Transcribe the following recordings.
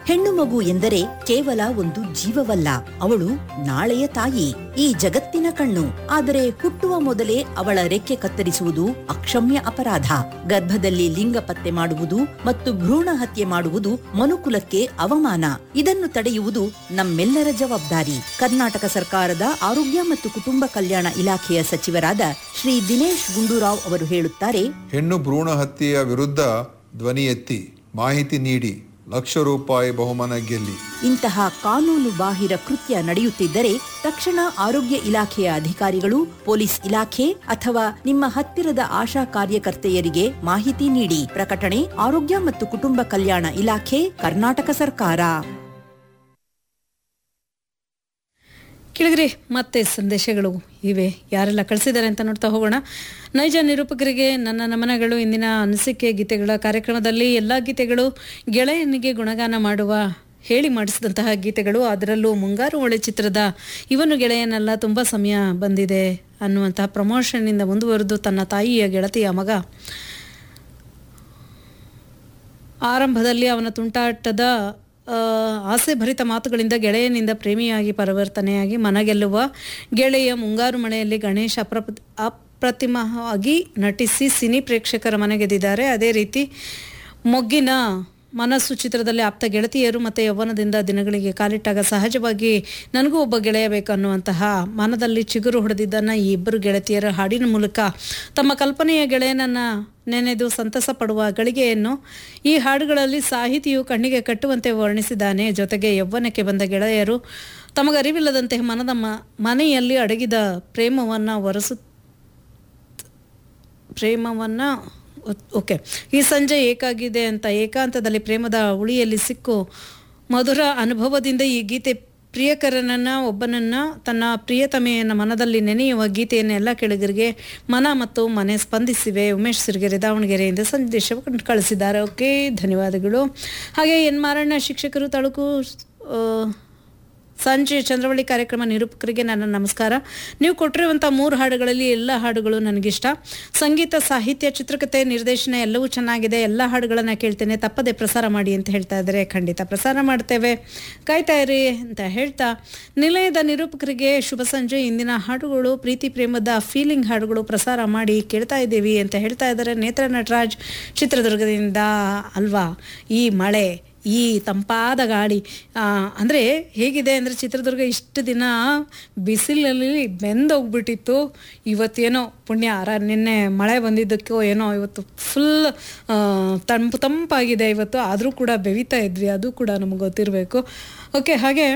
ಹೆಣ್ಣು ಮಗು ಎಂದರೆ ಕೇವಲ ಒಂದು ಜೀವವಲ್ಲ ಅವಳು ನಾಳೆಯ ತಾಯಿ ಈ ಜಗತ್ತಿನ ಕಣ್ಣು ಆದರೆ ಹುಟ್ಟುವ ಮೊದಲೇ ಅವಳ ರೆಕ್ಕೆ ಕತ್ತರಿಸುವುದು ಅಕ್ಷಮ್ಯ ಅಪರಾಧ ಗರ್ಭದಲ್ಲಿ ಲಿಂಗ ಪತ್ತೆ ಮಾಡುವುದು ಮತ್ತು ಭ್ರೂಣ ಹತ್ಯೆ ಮಾಡುವುದು ಮನುಕುಲಕ್ಕೆ ಅವಮಾನ ಇದನ್ನು ತಡೆಯುವುದು ನಮ್ಮೆಲ್ಲರ ಜವಾಬ್ದಾರಿ ಕರ್ನಾಟಕ ಸರ್ಕಾರದ ಆರೋಗ್ಯ ಮತ್ತು ಕುಟುಂಬ ಕಲ್ಯಾಣ ಇಲಾಖೆಯ ಸಚಿವರಾದ ಶ್ರೀ ದಿನೇಶ್ ಗುಂಡೂರಾವ್ ಅವರು ಹೇಳುತ್ತಾರೆ ಹೆಣ್ಣು ಭ್ರೂಣ ಹತ್ಯೆಯ ವಿರುದ್ಧ ಧ್ವನಿ ಎತ್ತಿ ಮಾಹಿತಿ ನೀಡಿ ಲಕ್ಷ ರೂಪಾಯಿ ಬಹುಮಾನ ಗೆಲ್ಲಿ ಇಂತಹ ಕಾನೂನು ಬಾಹಿರ ಕೃತ್ಯ ನಡೆಯುತ್ತಿದ್ದರೆ ತಕ್ಷಣ ಆರೋಗ್ಯ ಇಲಾಖೆಯ ಅಧಿಕಾರಿಗಳು ಪೊಲೀಸ್ ಇಲಾಖೆ ಅಥವಾ ನಿಮ್ಮ ಹತ್ತಿರದ ಆಶಾ ಕಾರ್ಯಕರ್ತೆಯರಿಗೆ ಮಾಹಿತಿ ನೀಡಿ ಪ್ರಕಟಣೆ ಆರೋಗ್ಯ ಮತ್ತು ಕುಟುಂಬ ಕಲ್ಯಾಣ ಇಲಾಖೆ ಕರ್ನಾಟಕ ಸರ್ಕಾರ ಕೆಳಗರೆ ಮತ್ತೆ ಸಂದೇಶಗಳು ಇವೆ ಯಾರೆಲ್ಲ ಕಳಿಸಿದ್ದಾರೆ ಅಂತ ನೋಡ್ತಾ ಹೋಗೋಣ ನೈಜ ನಿರೂಪಕರಿಗೆ ನನ್ನ ನಮನಗಳು ಇಂದಿನ ಅನಿಸಿಕೆ ಗೀತೆಗಳ ಕಾರ್ಯಕ್ರಮದಲ್ಲಿ ಎಲ್ಲ ಗೀತೆಗಳು ಗೆಳೆಯನಿಗೆ ಗುಣಗಾನ ಮಾಡುವ ಹೇಳಿ ಮಾಡಿಸಿದಂತಹ ಗೀತೆಗಳು ಅದರಲ್ಲೂ ಮುಂಗಾರು ಒಳೆ ಚಿತ್ರದ ಇವನು ಗೆಳೆಯನಲ್ಲ ತುಂಬ ಸಮಯ ಬಂದಿದೆ ಅನ್ನುವಂತಹ ಪ್ರಮೋಷನ್ನಿಂದ ಮುಂದುವರೆದು ತನ್ನ ತಾಯಿಯ ಗೆಳತಿಯ ಮಗ ಆರಂಭದಲ್ಲಿ ಅವನ ತುಂಟಾಟದ ಆ, ಆಸೆ ಭರಿತ ಮಾತುಗಳಿಂದ ಗೆಳೆಯನಿಂದ ಪ್ರೇಮಿಯಾಗಿ ಪರಿವರ್ತನೆಯಾಗಿ ಮನಗೆಲ್ಲುವ ಗೆಳೆಯ ಮುಂಗಾರು ಮಳೆಯಲ್ಲಿ ಗಣೇಶ್ ಅಪ್ರಪ ಅಪ್ರತಿಮವಾಗಿ ನಟಿಸಿ ಸಿನಿ ಪ್ರೇಕ್ಷಕರ ಮನೆಗೆದ್ದಿದ್ದಾರೆ ಅದೇ ರೀತಿ ಮೊಗ್ಗಿನ ಮನಸ್ಸು ಚಿತ್ರದಲ್ಲಿ ಆಪ್ತ ಗೆಳತಿಯರು ಮತ್ತು ಯೌವನದಿಂದ ದಿನಗಳಿಗೆ ಕಾಲಿಟ್ಟಾಗ ಸಹಜವಾಗಿ ನನಗೂ ಒಬ್ಬ ಗೆಳೆಯ ಬೇಕು ಅನ್ನುವಂತಹ ಮನದಲ್ಲಿ ಚಿಗುರು ಹೊಡೆದಿದ್ದನ್ನ ಈ ಇಬ್ಬರು ಗೆಳತಿಯರ ಹಾಡಿನ ಮೂಲಕ ತಮ್ಮ ಕಲ್ಪನೆಯ ಗೆಳೆಯನನ್ನ ನೆನೆದು ಸಂತಸ ಪಡುವ ಗಳಿಗೆಯನ್ನು ಈ ಹಾಡುಗಳಲ್ಲಿ ಸಾಹಿತಿಯು ಕಣ್ಣಿಗೆ ಕಟ್ಟುವಂತೆ ವರ್ಣಿಸಿದ್ದಾನೆ ಜೊತೆಗೆ ಯೌವನಕ್ಕೆ ಬಂದ ಗೆಳೆಯರು ತಮಗರಿವಿಲ್ಲದಂತೆ ಮನದ ಮ ಮನೆಯಲ್ಲಿ ಅಡಗಿದ ಪ್ರೇಮವನ್ನು ಒರೆಸು ಪ್ರೇಮವನ್ನ ಒತ್- ಓಕೆ ಈ ಸಂಜೆ ಏಕಾಗಿದೆ ಅಂತ ಏಕಾಂತದಲ್ಲಿ ಪ್ರೇಮದ ಉಳಿಯಲ್ಲಿ ಸಿಕ್ಕು ಮಧುರ ಅನುಭವದಿಂದ ಈ ಗೀತೆ ಪ್ರಿಯಕರನನ್ನ ಒಬ್ಬನನ್ನ ತನ್ನ ಪ್ರಿಯತಮೆಯನ್ನ ಮನದಲ್ಲಿ ನೆನೆಯುವ ಗೀತೆಯನ್ನು ಎಲ್ಲ ಕೆಳಗರಿಗೆ ಮನ ಮತ್ತು ಮನೆ ಸ್ಪಂದಿಸಿವೆ ಉಮೇಶ್ ಸಿರಿಗೆರೆ ದಾವಣಗೆರೆಯಿಂದ ಸಂದೇಶವನ್ನು ಕಳಿಸಿದ್ದಾರೆ ಓಕೆ ಧನ್ಯವಾದಗಳು ಹಾಗೆ ಎನ್ ಮಾರಣ್ಣ ಶಿಕ್ಷಕರು ತಳುಕು ಆ, ಸಂಜೆ ಚಂದ್ರವಳ್ಳಿ ಕಾರ್ಯಕ್ರಮ ನಿರೂಪಕರಿಗೆ ನನ್ನ ನಮಸ್ಕಾರ ನೀವು ಕೊಟ್ಟಿರುವಂಥ ಮೂರು ಹಾಡುಗಳಲ್ಲಿ ಎಲ್ಲ ಹಾಡುಗಳು ನನಗಿಷ್ಟ ಸಂಗೀತ ಸಾಹಿತ್ಯ ಚಿತ್ರಕಥೆ ನಿರ್ದೇಶನ ಎಲ್ಲವೂ ಚೆನ್ನಾಗಿದೆ ಎಲ್ಲ ಹಾಡುಗಳನ್ನು ಕೇಳ್ತೇನೆ ತಪ್ಪದೆ ಪ್ರಸಾರ ಮಾಡಿ ಅಂತ ಹೇಳ್ತಾ ಇದ್ದಾರೆ ಖಂಡಿತ ಪ್ರಸಾರ ಮಾಡ್ತೇವೆ ಕಾಯ್ತಾ ಇರಿ ಅಂತ ಹೇಳ್ತಾ ನಿಲಯದ ನಿರೂಪಕರಿಗೆ ಶುಭ ಸಂಜೆ ಇಂದಿನ ಹಾಡುಗಳು ಪ್ರೀತಿ ಪ್ರೇಮದ ಫೀಲಿಂಗ್ ಹಾಡುಗಳು ಪ್ರಸಾರ ಮಾಡಿ ಕೇಳ್ತಾ ಇದ್ದೀವಿ ಅಂತ ಹೇಳ್ತಾ ಇದ್ದಾರೆ ನೇತ್ರ ನಟರಾಜ್ ಚಿತ್ರದುರ್ಗದಿಂದ ಅಲ್ವಾ ಈ ಮಳೆ ಈ ತಂಪಾದ ಗಾಳಿ ಅಂದರೆ ಹೇಗಿದೆ ಅಂದರೆ ಚಿತ್ರದುರ್ಗ ಇಷ್ಟು ದಿನ ಬಿಸಿಲಲ್ಲಿ ಬೆಂದೋಗ್ಬಿಟ್ಟಿತ್ತು ಇವತ್ತೇನೋ ಪುಣ್ಯ ರ ನಿನ್ನೆ ಮಳೆ ಬಂದಿದ್ದಕ್ಕೋ ಏನೋ ಇವತ್ತು ಫುಲ್ ತಂಪು ತಂಪಾಗಿದೆ ಇವತ್ತು ಆದರೂ ಕೂಡ ಬೆವಿತಾ ಇದ್ವಿ ಅದು ಕೂಡ ನಮಗೆ ಗೊತ್ತಿರಬೇಕು ಓಕೆ ಹಾಗೆ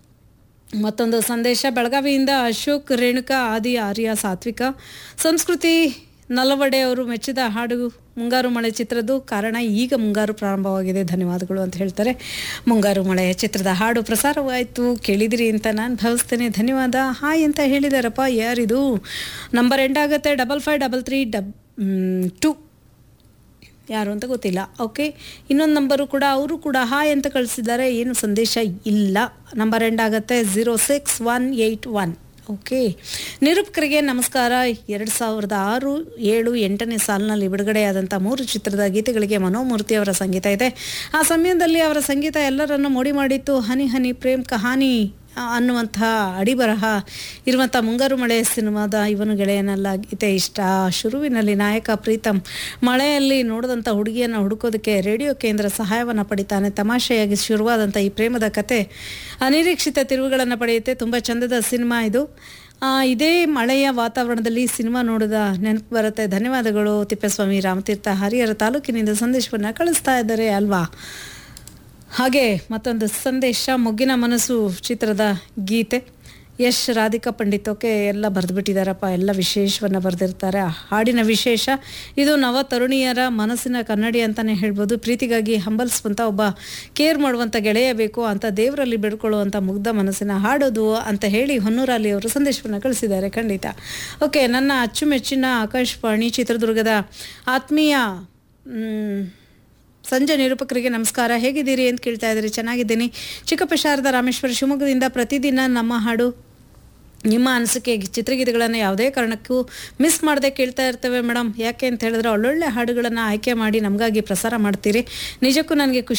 ಮತ್ತೊಂದು ಸಂದೇಶ ಬೆಳಗಾವಿಯಿಂದ ಅಶೋಕ್ ರೇಣುಕಾ ಆದಿ ಆರ್ಯ ಸಾತ್ವಿಕ ಸಂಸ್ಕೃತಿ ನಲವಡೆ ಅವರು ಮೆಚ್ಚಿದ ಹಾಡು ಮುಂಗಾರು ಮಳೆ ಚಿತ್ರದ್ದು ಕಾರಣ ಈಗ ಮುಂಗಾರು ಪ್ರಾರಂಭವಾಗಿದೆ ಧನ್ಯವಾದಗಳು ಅಂತ ಹೇಳ್ತಾರೆ ಮುಂಗಾರು ಮಳೆ ಚಿತ್ರದ ಹಾಡು ಪ್ರಸಾರವಾಯಿತು ಕೇಳಿದಿರಿ ಅಂತ ನಾನು ಭಾವಿಸ್ತೇನೆ ಧನ್ಯವಾದ ಹಾಯ್ ಅಂತ ಹೇಳಿದಾರಪ್ಪ ಯಾರಿದು ನಂಬರ್ ಎಂಡ್ ಆಗುತ್ತೆ double five double three double two ಯಾರು ಅಂತ ಗೊತ್ತಿಲ್ಲ ಓಕೆ ಇನ್ನೊಂದು ನಂಬರು ಕೂಡ ಅವರು ಕೂಡ ಹಾಯ್ ಅಂತ ಕಳಿಸಿದ್ದಾರೆ ಏನು ಸಂದೇಶ ಇಲ್ಲ ನಂಬರ್ ಎಂಡ್ ಆಗುತ್ತೆ zero six one eight one okay ನಿರೂಪಕರಿಗೆ ನಮಸ್ಕಾರ ಎರಡು ಸಾವಿರದ ಆರು ಏಳು ಎಂಟನೇ ಸಾಲಿನಲ್ಲಿ ಬಿಡುಗಡೆಯಾದಂಥ ಮೂರು ಚಿತ್ರದ ಗೀತೆಗಳಿಗೆ ಮನೋಮೂರ್ತಿ ಅವರ ಸಂಗೀತ ಇದೆ ಆ ಸಮಯದಲ್ಲಿ ಅವರ ಸಂಗೀತ ಎಲ್ಲರನ್ನು ಮೋಡಿ ಮಾಡಿತ್ತು ಹನಿ ಹನಿ ಪ್ರೇಮ್ ಕಹಾನಿ ಆ, ಅನ್ನುವಂತಹ ಅಡಿಬರಹ ಇರುವಂಥ ಮುಂಗಾರು ಮಳೆ ಸಿನಿಮಾದ ಇವನು ಗೆಳೆಯನಲ್ಲ ಗೀತೆ ಇಷ್ಟ ಶುರುವಿನಲ್ಲಿ ನಾಯಕ ಪ್ರೀತಮ್ ಮಳೆಯಲ್ಲಿ ನೋಡಿದಂಥ ಹುಡುಗಿಯನ್ನು ಹುಡುಕೋದಕ್ಕೆ ರೇಡಿಯೋ ಕೇಂದ್ರ ಸಹಾಯವನ್ನು ಪಡಿತಾನೆ ತಮಾಷೆಯಾಗಿ ಶುರುವಾದಂಥ ಈ ಪ್ರೇಮದ ಕತೆ ಅನಿರೀಕ್ಷಿತ ತಿರುವುಗಳನ್ನು ಪಡೆಯುತ್ತೆ ತುಂಬ ಚಂದದ ಸಿನಿಮಾ ಇದು ಆ, ಇದೇ ಮಳೆಯ ವಾತಾವರಣದಲ್ಲಿ ಸಿನಿಮಾ ನೋಡಿದ ನೆನಪು ಬರುತ್ತೆ ಧನ್ಯವಾದಗಳು ತಿಪ್ಪೇಸ್ವಾಮಿ ರಾಮತೀರ್ಥ ಹರಿಹರ ತಾಲೂಕಿನಿಂದ ಸಂದೇಶವನ್ನು ಕಳಿಸ್ತಾ ಇದ್ದಾರೆ ಅಲ್ವಾ ಹಾಗೆ ಮತ್ತೊಂದು ಸಂದೇಶ ಮೊಗ್ಗಿನ ಮನಸ್ಸು ಚಿತ್ರದ ಗೀತೆ ಯಶ್ ರಾಧಿಕಾ ಪಂಡಿತ್ ಓಕೆ ಎಲ್ಲ ಬರೆದುಬಿಟ್ಟಿದ್ದಾರಪ್ಪ ಎಲ್ಲ ವಿಶೇಷವನ್ನು ಬರೆದಿರ್ತಾರೆ ಆ ಹಾಡಿನ ವಿಶೇಷ ಇದು ನವ ತರುಣಿಯರ ಮನಸ್ಸಿನ ಕನ್ನಡಿ ಅಂತಲೇ ಹೇಳ್ಬೋದು ಪ್ರೀತಿಗಾಗಿ ಹಂಬಲಿಸುವಂಥ ಒಬ್ಬ ಕೇರ್ ಮಾಡುವಂಥ ಗೆಳೆಯ ಬೇಕು ಅಂತ ದೇವರಲ್ಲಿ ಬೇಡ್ಕೊಳ್ಳುವಂಥ ಮುಗ್ಧ ಮನಸ್ಸಿನ ಹಾಡೋದು ಅಂತ ಹೇಳಿ ಹೊನ್ನೂರಲ್ಲಿ ಅವರು ಸಂದೇಶವನ್ನು ಕಳಿಸಿದ್ದಾರೆ ಖಂಡಿತ ಓಕೆ ನನ್ನ ಅಚ್ಚುಮೆಚ್ಚಿನ ಆಕಾಶವಾಣಿ ಚಿತ್ರದುರ್ಗದ ಆತ್ಮೀಯ ಮ್, ಸಂಜೆ ನಿರೂಪಕರಿಗೆ ನಮಸ್ಕಾರ ಹೇಗಿದ್ದೀರಿ ಅಂತ ಕೇಳ್ತಾ ಇದ್ದೀರಿ ಚೆನ್ನಾಗಿದ್ದೀನಿ ಚಿಕ್ಕಪ್ಪ ಶಾರದಾ ರಾಮೇಶ್ವರ ಶಿವಮೊಗ್ಗದಿಂದ ಪ್ರತಿದಿನ ನಮ್ಮ ಹಾಡು ನಿಮ್ಮ ಅನಿಸಿಕೆ ಚಿತ್ರಗೀತೆಗಳನ್ನು ಯಾವುದೇ ಕಾರಣಕ್ಕೂ ಮಿಸ್ ಮಾಡದೆ ಕೇಳ್ತಾ ಇರ್ತೇವೆ ಮೇಡಮ್ ಯಾಕೆ ಅಂತ ಹೇಳಿದ್ರೆ ಒಳ್ಳೊಳ್ಳೆ ಹಾಡುಗಳನ್ನು ಆಯ್ಕೆ ಮಾಡಿ ನಮಗಾಗಿ ಪ್ರಸಾರ ಮಾಡ್ತೀರಿ ನಿಜಕ್ಕೂ ನನಗೆ ಖುಷಿ